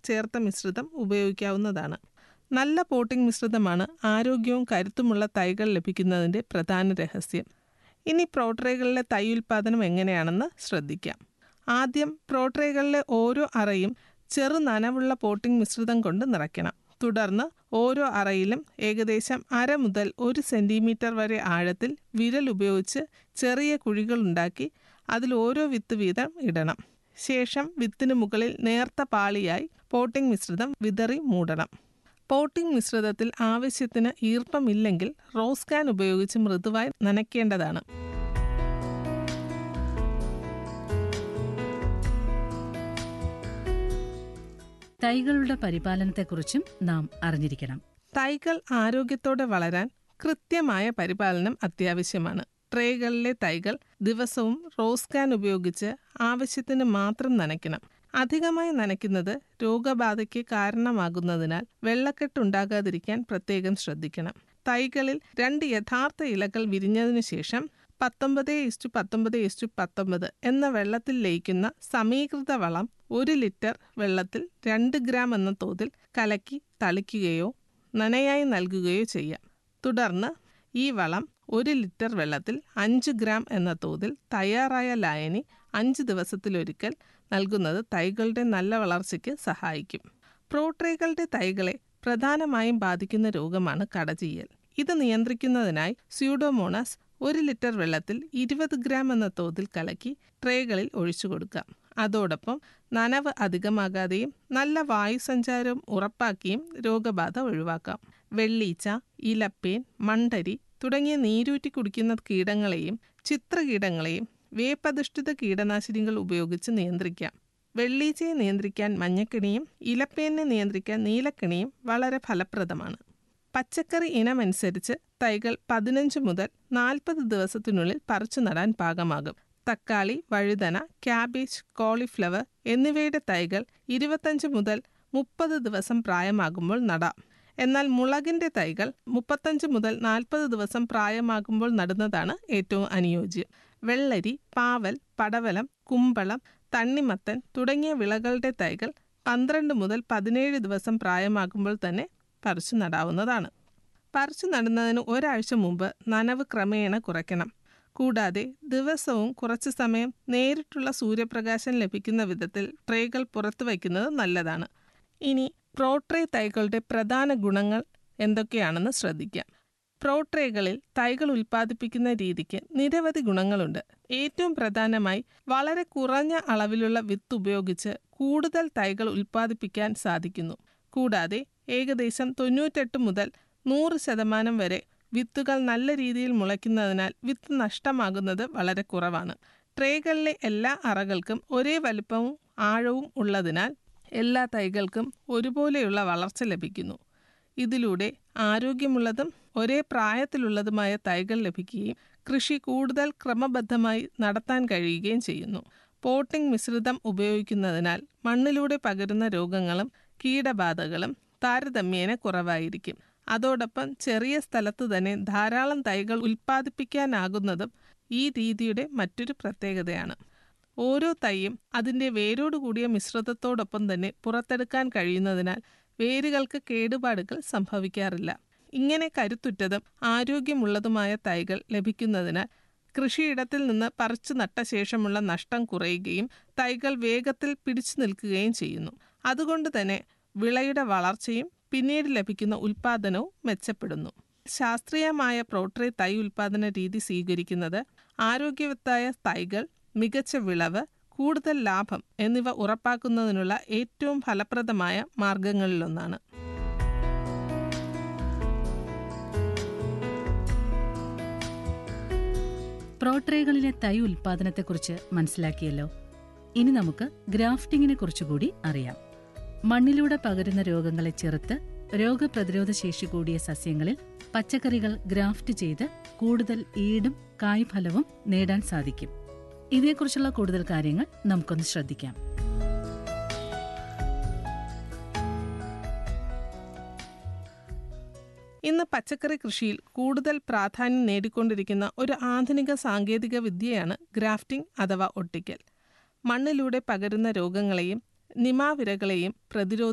ചേർത്ത മിശ്രിതം ഉപയോഗിക്കാവുന്നതാണ് നല്ല പോട്ടിംഗ് മിശ്രിതമാണ് ആരോഗ്യവും കരുത്തുമുള്ള തൈകൾ ലഭിക്കുന്നതിൻ്റെ പ്രധാന രഹസ്യം ഇനി പ്രോട്രേകളിലെ തൈ ഉൽപ്പാദനം എങ്ങനെയാണെന്ന് ശ്രദ്ധിക്കാം ആദ്യം പ്രോട്രേകളിലെ ഓരോ അറയും ചെറു നനവുള്ള പോട്ടിംഗ് മിശ്രിതം കൊണ്ട് നിറയ്ക്കണം തുടർന്ന് ഓരോ അറയിലും ഏകദേശം അര മുതൽ ഒരു സെൻറ്റിമീറ്റർ വരെ ആഴത്തിൽ വിരൽ ഉപയോഗിച്ച് ചെറിയ കുഴികളുണ്ടാക്കി അതിൽ ഓരോ വിത്ത് വീതം ഇടണം ശേഷം വിത്തിന് മുകളിൽ നേർത്ത പാളിയായി പോട്ടിംഗ് മിശ്രിതം വിതറി മൂടണം പോട്ടിംഗ് മിശ്രിതത്തിൽ ആവശ്യത്തിന് ഈർപ്പമില്ലെങ്കിൽ റോസ് കാൻ ഉപയോഗിച്ച് മൃദുവായി നനയ്ക്കേണ്ടതാണ് തൈകളുടെ പരിപാലനത്തെക്കുറിച്ചും നാം അറിഞ്ഞിരിക്കണം തൈകൾ ആരോഗ്യത്തോടെ വളരാൻ കൃത്യമായ പരിപാലനം അത്യാവശ്യമാണ് ട്രേകളിലെ തൈകൾ ദിവസവും റോസ് കാൻ ഉപയോഗിച്ച് ആവശ്യത്തിന് മാത്രം നനയ്ക്കണം അധികമായി നനയ്ക്കുന്നത് രോഗബാധയ്ക്ക് കാരണമാകുന്നതിനാൽ വെള്ളക്കെട്ടുണ്ടാകാതിരിക്കാൻ പ്രത്യേകം ശ്രദ്ധിക്കണം തൈകളിൽ രണ്ട് യഥാർത്ഥ ഇലകൾ വിരിഞ്ഞതിനു ശേഷം പത്തൊമ്പത് ഇസ്റ്റു പത്തൊമ്പത് ഇസ്റ്റു പത്തൊമ്പത് എന്ന വെള്ളത്തിൽ ലയിക്കുന്ന സമീകൃത വളം ഒരു ലിറ്റർ വെള്ളത്തിൽ രണ്ട് ഗ്രാം എന്ന തോതിൽ കലക്കി തളിക്കുകയോ നനയായി നൽകുകയോ ചെയ്യാം തുടർന്ന് ഈ വളം ഒരു ലിറ്റർ വെള്ളത്തിൽ അഞ്ച് ഗ്രാം എന്ന തോതിൽ തയ്യാറായ ലായനി അഞ്ച് ദിവസത്തിലൊരിക്കൽ നൽകുന്നത് തൈകളുടെ നല്ല വളർച്ചയ്ക്ക് സഹായിക്കും പ്രോട്രേകളുടെ തൈകളെ പ്രധാനമായും ബാധിക്കുന്ന രോഗമാണ് കടചീയൽ ഇത് നിയന്ത്രിക്കുന്നതിനായി സ്യൂഡോമോണാസ് ഒരു ലിറ്റർ വെള്ളത്തിൽ ഇരുപത് ഗ്രാം എന്ന തോതിൽ കലക്കി ട്രേകളിൽ ഒഴിച്ചു കൊടുക്കാം അതോടൊപ്പം നനവ് അധികമാകാതെയും നല്ല വായുസഞ്ചാരവും ഉറപ്പാക്കിയും രോഗബാധ ഒഴിവാക്കാം വെള്ളീച്ച ഇലപ്പേൻ മണ്ടരി തുടങ്ങിയ നീരൂറ്റി കുടിക്കുന്ന കീടങ്ങളെയും ചിത്രകീടങ്ങളെയും വേപ്പധിഷ്ഠിത കീടനാശിനികൾ ഉപയോഗിച്ച് നിയന്ത്രിക്കാം വെള്ളീച്ചയെ നിയന്ത്രിക്കാൻ മഞ്ഞക്കിണിയും ഇലപ്പേനെ നിയന്ത്രിക്കാൻ നീലക്കിണിയും വളരെ ഫലപ്രദമാണ് പച്ചക്കറി ഇനമനുസരിച്ച് തൈകൾ പതിനഞ്ച് മുതൽ നാൽപ്പത് ദിവസത്തിനുള്ളിൽ പറിച്ചു നടാൻ പാകമാകും തക്കാളി വഴുതന ക്യാബേജ് കോളിഫ്ലവർ എന്നിവയുടെ തൈകൾ ഇരുപത്തഞ്ച് മുതൽ മുപ്പത് ദിവസം പ്രായമാകുമ്പോൾ നടാം എന്നാൽ മുളകിന്റെ തൈകൾ മുപ്പത്തഞ്ച് മുതൽ നാൽപ്പത് ദിവസം പ്രായമാകുമ്പോൾ നടുന്നതാണ് ഏറ്റവും അനുയോജ്യം വെള്ളരി പാവൽ പടവലം കുമ്പളം തണ്ണിമത്തൻ തുടങ്ങിയ വിളകളുടെ തൈകൾ പന്ത്രണ്ട് മുതൽ പതിനേഴ് ദിവസം പ്രായമാകുമ്പോൾ തന്നെ പറിച്ചു നടാവുന്നതാണ് പറിച്ചു നടുന്നതിന് ഒരാഴ്ച മുമ്പ് നനവ് ക്രമേണ കുറയ്ക്കണം കൂടാതെ ദിവസവും കുറച്ചു സമയം നേരിട്ടുള്ള സൂര്യപ്രകാശം ലഭിക്കുന്ന വിധത്തിൽ ട്രേകൾ പുറത്തു വയ്ക്കുന്നത് നല്ലതാണ് ഇനി പ്രോട്രേ തൈകളുടെ പ്രധാന ഗുണങ്ങൾ എന്തൊക്കെയാണെന്ന് ശ്രദ്ധിക്കാം പ്രോട്രേകളിൽ തൈകൾ ഉൽപ്പാദിപ്പിക്കുന്ന രീതിക്ക് നിരവധി ഗുണങ്ങളുണ്ട് ഏറ്റവും പ്രധാനമായി വളരെ കുറഞ്ഞ അളവിലുള്ള വിത്ത് ഉപയോഗിച്ച് കൂടുതൽ തൈകൾ ഉൽപ്പാദിപ്പിക്കാൻ സാധിക്കുന്നു കൂടാതെ ഏകദേശം തൊണ്ണൂറ്റെട്ട് മുതൽ നൂറ് ശതമാനം വരെ വിത്തുകൾ നല്ല രീതിയിൽ മുളയ്ക്കുന്നതിനാൽ വിത്ത് നഷ്ടമാകുന്നത് വളരെ കുറവാണ് ട്രേകളിലെ എല്ലാ അറകൾക്കും ഒരേ വലുപ്പവും ആഴവും ഉള്ളതിനാൽ എല്ലാ തൈകൾക്കും ഒരുപോലെയുള്ള വളർച്ച ലഭിക്കുന്നു ഇതിലൂടെ ആരോഗ്യമുള്ളതും ഒരേ പ്രായത്തിലുള്ളതുമായ തൈകൾ ലഭിക്കുകയും കൃഷി കൂടുതൽ ക്രമബദ്ധമായി നടത്താൻ കഴിയുകയും ചെയ്യുന്നു പോട്ടിംഗ് മിശ്രിതം ഉപയോഗിക്കുന്നതിനാൽ മണ്ണിലൂടെ പകരുന്ന രോഗങ്ങളും കീടബാധകളും താരതമ്യേന കുറവായിരിക്കും അതോടൊപ്പം ചെറിയ സ്ഥലത്ത് തന്നെ ധാരാളം തൈകൾ ഉൽപ്പാദിപ്പിക്കാനാകുന്നതും ഈ രീതിയുടെ മറ്റൊരു പ്രത്യേകതയാണ് ഓരോ തൈയും അതിൻ്റെ വേരോടുകൂടിയ മിശ്രിതത്തോടൊപ്പം തന്നെ പുറത്തെടുക്കാൻ കഴിയുന്നതിനാൽ വേരുകൾക്ക് കേടുപാടുകൾ സംഭവിക്കാറില്ല ഇങ്ങനെ കരുത്തുറ്റതും ആരോഗ്യമുള്ളതുമായ തൈകൾ ലഭിക്കുന്നതിനാൽ കൃഷിയിടത്തിൽ നിന്ന് പറിച്ചു നട്ട ശേഷമുള്ള നഷ്ടം കുറയുകയും തൈകൾ വേഗത്തിൽ പിടിച്ചു നിൽക്കുകയും ചെയ്യുന്നു അതുകൊണ്ട് തന്നെ വിളയുടെ വളർച്ചയും പിന്നീട് ലഭിക്കുന്ന ഉൽപാദനവും മെച്ചപ്പെടുന്നു ശാസ്ത്രീയമായ പ്രോട്രേ തൈ ഉൽപാദന രീതി സ്വീകരിക്കുന്നത് ആരോഗ്യവത്തായ തൈകൾ മികച്ച വിളവ് കൂടുതൽ ലാഭം എന്നിവ ഉറപ്പാക്കുന്നതിനുള്ള ഏറ്റവും ഫലപ്രദമായ മാർഗങ്ങളിലൊന്നാണ് പ്രോട്രേകളിലെ തൈ ഉൽപാദനത്തെക്കുറിച്ച് മനസ്സിലാക്കിയല്ലോ ഇനി നമുക്ക് ഗ്രാഫ്റ്റിങ്ങിനെ കുറിച്ചുകൂടി അറിയാം മണ്ണിലൂടെ പകരുന്ന രോഗങ്ങളെ ചെറുത്ത് രോഗപ്രതിരോധ ശേഷി കൂടിയ സസ്യങ്ങളിൽ പച്ചക്കറികൾ ഗ്രാഫ്റ്റ് ചെയ്ത് കൂടുതൽ ഈടും കായ്ഫലവും നേടാൻ സാധിക്കും ഇതേക്കുറിച്ചുള്ള കൂടുതൽ കാര്യങ്ങൾ നമുക്കൊന്ന് ശ്രദ്ധിക്കാം ഇന്ന് പച്ചക്കറി കൃഷിയിൽ കൂടുതൽ പ്രാധാന്യം നേടിക്കൊണ്ടിരിക്കുന്ന ഒരു ആധുനിക സാങ്കേതിക വിദ്യയാണ് ഗ്രാഫ്റ്റിംഗ് അഥവാ ഒട്ടിക്കൽ മണ്ണിലൂടെ പകരുന്ന രോഗങ്ങളെയും നിമാവിരകളെയും പ്രതിരോധ